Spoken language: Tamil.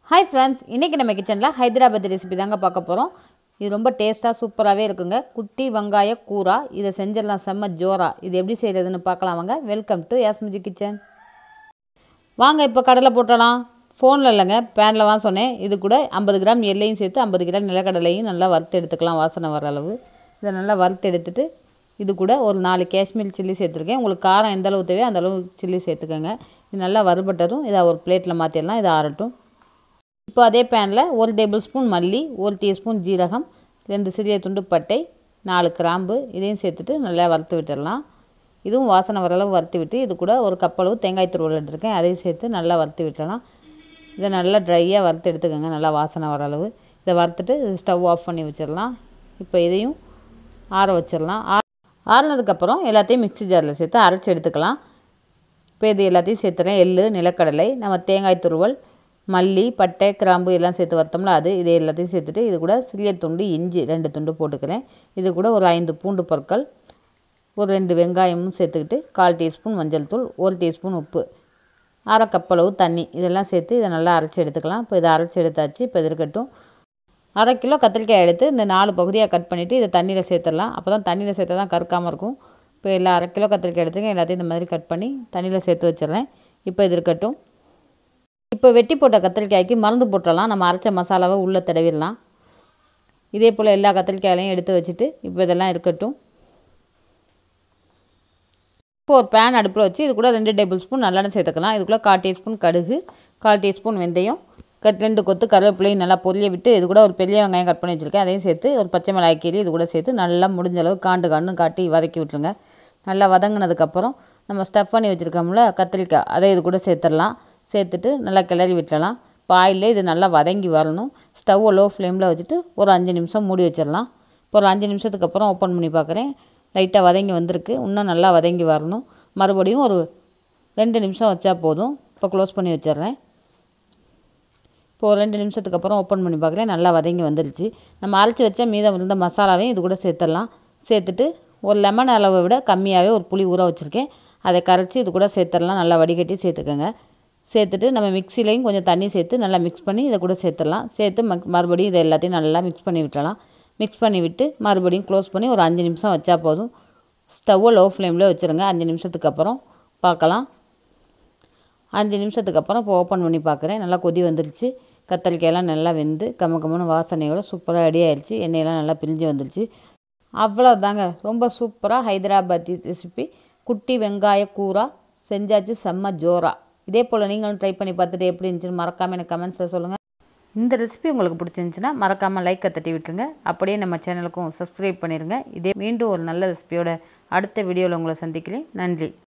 ஹாய் ஃப்ரெண்ட்ஸ் இன்றைக்கி நம்ம கிச்சனில் ஹைதராபாத் ரெசிபி தாங்க பார்க்க போகிறோம் இது ரொம்ப டேஸ்ட்டாக சூப்பராகவே இருக்குங்க குட்டி வெங்காய கூரா இதை செஞ்சிடலாம் செம்ம ஜோரா இது எப்படி செய்கிறதுன்னு பார்க்கலாம் வாங்க வெல்கம் டு யாஸ்மிஜி கிச்சன் வாங்க இப்போ கடலை போட்டலாம் ஃபோனில் இல்லைங்க பேனில் வாங்க சொன்னேன் இது கூட ஐம்பது கிராம் எல்லையும் சேர்த்து ஐம்பது கிராம் நிலக்கடலையும் நல்லா வறுத்து எடுத்துக்கலாம் வாசனை வர அளவு இதை நல்லா வறுத்து எடுத்துட்டு இது கூட ஒரு நாலு காஷ்மீர் சில்லி சேர்த்துருக்கேன் உங்களுக்கு காரம் எந்த அளவு தேவையோ அந்த அளவு சில்லி சேர்த்துக்கோங்க இது நல்லா வறுபட்டதும் இதை ஒரு பிளேட்டில் மாற்றிடலாம் இதை ஆறட்டும் இப்போ அதே பேனில் ஒரு டேபிள் ஸ்பூன் மல்லி ஒரு டீஸ்பூன் ஜீரகம் ரெண்டு சிறிய துண்டு பட்டை நாலு கிராம்பு இதையும் சேர்த்துட்டு நல்லா வறுத்து விட்டுடலாம் இதுவும் வாசனை வர அளவு வறுத்து விட்டு இது கூட ஒரு கப்பளவு தேங்காய் துருவல் எடுத்துருக்கேன் அதையும் சேர்த்து நல்லா வறுத்து விட்டுடலாம் இதை நல்லா ட்ரையாக வறுத்து எடுத்துக்கோங்க நல்லா வாசனை வர அளவு இதை வறுத்துட்டு ஸ்டவ் ஆஃப் பண்ணி வச்சிடலாம் இப்போ இதையும் ஆற வச்சிடலாம் ஆ ஆறுனதுக்கப்புறம் எல்லாத்தையும் மிக்ஸி ஜாரில் சேர்த்து அரைச்சி எடுத்துக்கலாம் இப்போ இது எல்லாத்தையும் சேர்த்துறேன் எள்ளு நிலக்கடலை நம்ம தேங்காய் துருவல் மல்லி பட்டை கிராம்பு எல்லாம் சேர்த்து வறுத்தோம்ல அது இது எல்லாத்தையும் சேர்த்துட்டு இது கூட சிறிய துண்டு இஞ்சி ரெண்டு துண்டு போட்டுக்கிறேன் இது கூட ஒரு ஐந்து பூண்டு பற்கள் ஒரு ரெண்டு வெங்காயமும் சேர்த்துக்கிட்டு கால் டீஸ்பூன் மஞ்சள் தூள் ஒரு டீஸ்பூன் உப்பு அரை கப்பளவு தண்ணி இதெல்லாம் சேர்த்து இதை நல்லா அரைச்சி எடுத்துக்கலாம் இப்போ இதை அரைச்சி எடுத்தாச்சு இப்போ இது இருக்கட்டும் அரை கிலோ கத்திரிக்காய் எடுத்து இந்த நாலு பகுதியாக கட் பண்ணிவிட்டு இதை தண்ணியில் சேர்த்துடலாம் அப்போ தான் தண்ணியில் சேர்த்தா தான் கருக்காமல் இருக்கும் இப்போ எல்லா அரை கிலோ கத்திரிக்காய் எடுத்துங்க எல்லாத்தையும் இந்த மாதிரி கட் பண்ணி தண்ணியில் சேர்த்து வச்சிடுறேன் இப்போ இது இருக்கட்டும் இப்போ வெட்டி போட்ட கத்திரிக்காய்க்கு மருந்து போட்டுடலாம் நம்ம அரைச்ச மசாலாவை உள்ளே தடவிடலாம் இதே போல் எல்லா கத்திரிக்காயிலையும் எடுத்து வச்சுட்டு இப்போ இதெல்லாம் இருக்கட்டும் இப்போ ஒரு பேன் அடுப்பில் வச்சு இது கூட ரெண்டு டேபிள் ஸ்பூன் நல்லெண்ணெய் சேர்த்துக்கலாம் இதுக்குள்ளே கால் டீஸ்பூன் கடுகு கால் டீஸ்பூன் வெந்தயம் கட் ரெண்டு கொத்து கருவேப்பிலையும் நல்லா பொரிய விட்டு இது கூட ஒரு பெரிய வெங்காயம் கட் பண்ணி வச்சுருக்கேன் அதையும் சேர்த்து ஒரு பச்சை மிளகாய் கீரி இது கூட சேர்த்து நல்லா முடிஞ்ச அளவு காண்டு காண்டு காட்டி வதக்கி விட்டுருங்க நல்லா வதங்கினதுக்கப்புறம் நம்ம ஸ்டஃப் பண்ணி வச்சுருக்கோம்ல கத்திரிக்காய் அதை இது கூட சேர்த்துடலாம் சேர்த்துட்டு நல்லா கிளறி விட்டுடலாம் இப்போ ஆயிலே இது நல்லா வதங்கி வரணும் ஸ்டவ்வை லோ ஃப்ளேமில் வச்சுட்டு ஒரு அஞ்சு நிமிஷம் மூடி வச்சிடலாம் இப்போ ஒரு அஞ்சு நிமிஷத்துக்கு அப்புறம் ஓப்பன் பண்ணி பார்க்குறேன் லைட்டாக வதங்கி வந்திருக்கு இன்னும் நல்லா வதங்கி வரணும் மறுபடியும் ஒரு ரெண்டு நிமிஷம் வச்சா போதும் இப்போ க்ளோஸ் பண்ணி வச்சிடுறேன் இப்போ ஒரு ரெண்டு நிமிஷத்துக்கு அப்புறம் ஓப்பன் பண்ணி பார்க்குறேன் நல்லா வதங்கி வந்துருச்சு நம்ம அரைச்சி வச்ச மீதம் இருந்த மசாலாவையும் இது கூட சேர்த்துடலாம் சேர்த்துட்டு ஒரு லெமன் அளவை விட கம்மியாகவே ஒரு புளி ஊற வச்சுருக்கேன் அதை கரைச்சி இது கூட சேர்த்துடலாம் நல்லா வடிகட்டி சேர்த்துக்கோங்க சேர்த்துட்டு நம்ம மிக்சிலையும் கொஞ்சம் தண்ணி சேர்த்து நல்லா மிக்ஸ் பண்ணி இதை கூட சேர்த்துடலாம் சேர்த்து மக் மறுபடியும் இதை எல்லாத்தையும் நல்லா மிக்ஸ் பண்ணி விட்டுறலாம் மிக்ஸ் பண்ணி விட்டு மறுபடியும் க்ளோஸ் பண்ணி ஒரு அஞ்சு நிமிஷம் வச்சா போதும் ஸ்டவ்வை லோ ஃப்ளேமில் வச்சுருங்க அஞ்சு நிமிஷத்துக்கு அப்புறம் பார்க்கலாம் அஞ்சு நிமிஷத்துக்கு அப்புறம் இப்போ ஓப்பன் பண்ணி பார்க்குறேன் நல்லா கொதி வந்துருச்சு கத்தரிக்காயெல்லாம் நல்லா வெந்து கம்ம கம்மனு வாசனையோட சூப்பராக ரெடி ஆயிடுச்சு எண்ணெயெல்லாம் நல்லா பிரிஞ்சு வந்துருச்சு அவ்வளோதாங்க ரொம்ப சூப்பராக ஹைதராபாத்தி ரெசிபி குட்டி வெங்காய கூரா செஞ்சாச்சு செம்ம ஜோரா இதே போல் நீங்களும் ட்ரை பண்ணி பார்த்துட்டு எப்படி இருந்துச்சுன்னு மறக்காமல் எனக்கு கமெண்ட்ஸில் சொல்லுங்கள் இந்த ரெசிபி உங்களுக்கு பிடிச்சிருந்துச்சுன்னா மறக்காமல் லைக்கை தட்டி விட்டுருங்க அப்படியே நம்ம சேனலுக்கும் சப்ஸ்கிரைப் பண்ணிடுங்க இதே மீண்டும் ஒரு நல்ல ரெசிபியோட அடுத்த வீடியோவில் உங்களை சந்திக்கிறேன் நன்றி